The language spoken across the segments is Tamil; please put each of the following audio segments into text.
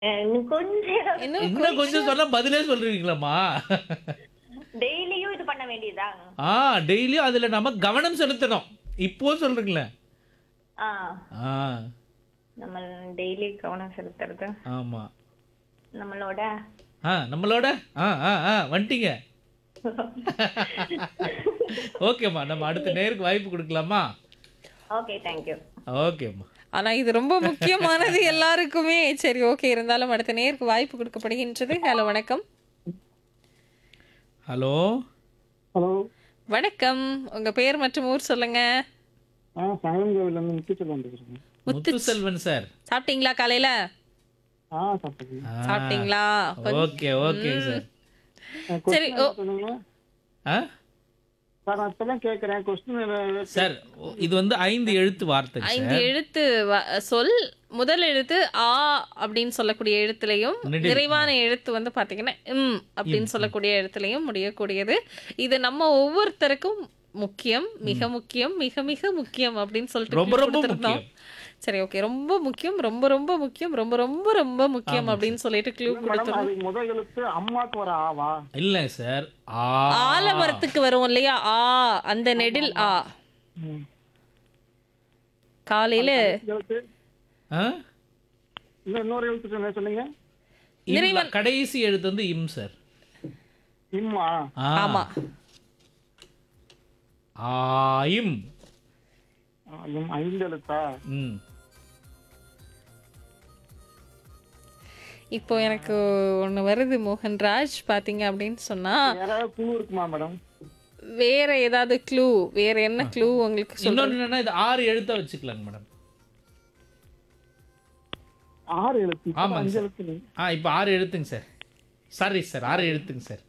அஹ் இன்னும் கொஞ்சம் இன்னும் இன்னும் கொஞ்சம் சொன்னா பதிலே சொல்றீங்களாம்மா டெய்லியும் இது பண்ண வேண்டியதா ஆ டெய்லியும் அதுல நம்ம கவனம் செலுத்தணும் இப்போ சொல்றீங்களே ஆ ஆ நம்ம டெய்லி கவனம் செலுத்துறது ஆமா நம்மளோட ஆ நம்மளோட ஆ ஆ ஆ வந்துட்டீங்க ஓகேம்மா நம்ம அடுத்த நேருக்கு வாய்ப்பு கொடுக்கலாமா ஓகே தேங்க்யூ ஓகேம்மா ஆனா இது ரொம்ப முக்கியமானது எல்லாருக்குமே சரி ஓகே இருந்தாலும் அடுத்த நேருக்கு வாய்ப்பு கொடுக்கப்படுகின்றது ஹலோ வணக்கம் ஹலோ ஹலோ வணக்கம் உங்க பேர் மற்றும் ஊர் சொல்லுங்க ஆ சங்கங்கோவிலேருந்து முத்துச்சல் வந்துருக்கேன் முத்துசெல்வன் சார் சாப்பிட்டீங்களா காலையில ஆ சாப்பிட்டேன் ஆ, சாப்பிட்டீங்களா ஓகே ஓகே சார் சரி ஓ சொல்லுங்க ஆ சார் நான் இப்பதான் கேட்குறேன் கொஸ்டின் சார் இது வந்து ஐந்து எழுத்து வார்த்தை ஐந்து எழுத்து வ- சொல் முதல் எழுத்து ஆ அப்படின்னு சொல்லக்கூடிய எழுத்துலையும் நெடில். நிறைவான எழுத்து வந்து பாத்தீங்கன்னா இம் அப்படின்னு சொல்லக்கூடிய எழுத்துலையும் முடியக்கூடியது இது நம்ம ஒவ்வொருத்தருக்கும் முக்கியம் மிக முக்கியம் மிக மிக முக்கியம் அப்படின்னு சொல்லிட்டு ரொம்ப clue ரொம்ப கொடுத்திருந்தோம். முக்கியம். சரி ஓகே ரொம்ப முக்கியம் ரொம்ப ரொம்ப முக்கியம் ரொம்ப ரொம்ப ரொம்ப முக்கியம் அப்படின்னு சொல்லிட்டு க்ளூ மேடம் கொடுத்தோம் அது முதல் எழுத்து அம்மாக்கு ஒரு ஆவா இல்ல சார் ஆ ஆலமரத்துக்கு வரும் இல்லையா ஆ அந்த நெடில் ஆ ம். காலையில எழுத்து ஆ? இன்னும் இன்னொரு எழுத்து என்ன சொன்னீங்க இல்ல, கடைசி எழுத்து வந்து இம் சார் இம்மா ஆ. ஆமா ஆயிம் ஆ, இம் ஐந்து எழுத்தா ம் இப்போ எனக்கு ஒண்ணு வருது மோகன்ராஜ் பாத்தீங்க அப்படின்னு சொன்னா யாராவது குழு இருக்குமா மேடம் வேற ஏதாவது க்ளூ வேற என்ன க்ளூ உங்களுக்கு சொல்ல இன்னொன்னு என்னன்னா இது ஆறு எழுத்தா வச்சுக்கலாங்க மேடம் ஆறு எழுத்து இப்ப ஆமாங்க அஞ்சு சார். எழுத்து இல்லை. ஆ இப்போ ஆறு எழுத்துங்க சார் சாரி சார் ஆறு எழுத்துங்க சார்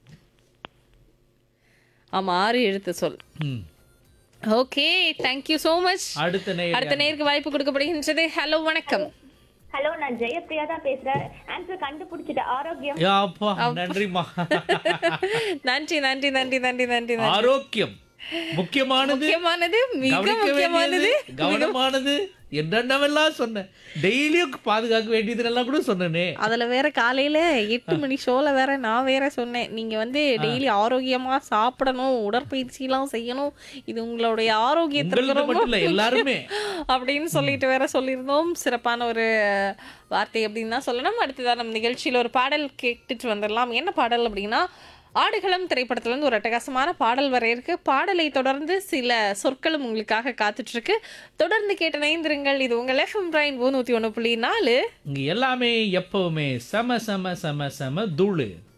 ஆமா ஆறு எழுத்து சொல் ம் ஓகே தேங்க்யூ so மச் அடுத்த நேர் அடுத்த நேருக்கு வாய்ப்பு கொடுக்கப்படுகின்றது ஹலோ வணக்கம் ஹலோ நான் ஜெயப்பிரியா தான் பேசுறேன் ஆன்சர் கண்டுபிடிச்சிட்டு ஆரோக்கியம் யா, அப்பா நன்றிம்மா நன்றி நன்றி நன்றி நன்றி நன்றி நன்றி. ஆரோக்கியம் முக்கியமானது முக்கியமானது மிக கவனிக்க முக்கியமானது வேண்டியது கவனமானது என்னென்னவெல்லாம் சொன்னேன் டெய்லியும் பாதுகாக்க வேண்டியதுன்னெல்லாம் கூட சொன்னனே அதுல வேற காலையில எட்டு மணி ஷோல வேற நான் வேற சொன்னேன் நீங்க வந்து டெய்லி ஆரோக்கியமா சாப்பிடணும் உடற்பயிற்சி எல்லாம் செய்யணும் இது உங்களுடைய ஆரோக்கியத்திற்கு உங்களுக்கு ரொம்ப மட்டும் இல்ல எல்லாருமே அப்படின்னு சொல்லிட்டு வேற சொல்லியிருந்தோம் சிறப்பான ஒரு வார்த்தை அப்படின்னு தான் சொல்லணும் அடுத்ததான் நம்ம நிகழ்ச்சியில ஒரு பாடல் கேட்டுட்டு வந்துடலாம் என்ன பாடல் அப்படின்னா ஆடுகளம் திரைப்படத்துல இருந்து ஒரு அட்டகாசமான பாடல் வர இருக்கு பாடலை தொடர்ந்து சில சொற்களும் உங்களுக்காக காத்துட்டு இருக்கு தொடர்ந்து கேட்டு நைந்திருங்கள் இது உங்கள் எஃப்எம் பிரைன் நூத்தி ஒண்ணு புள்ளி நாலு இங்க எல்லாமே எப்பவுமே சம சம சம சம தூளு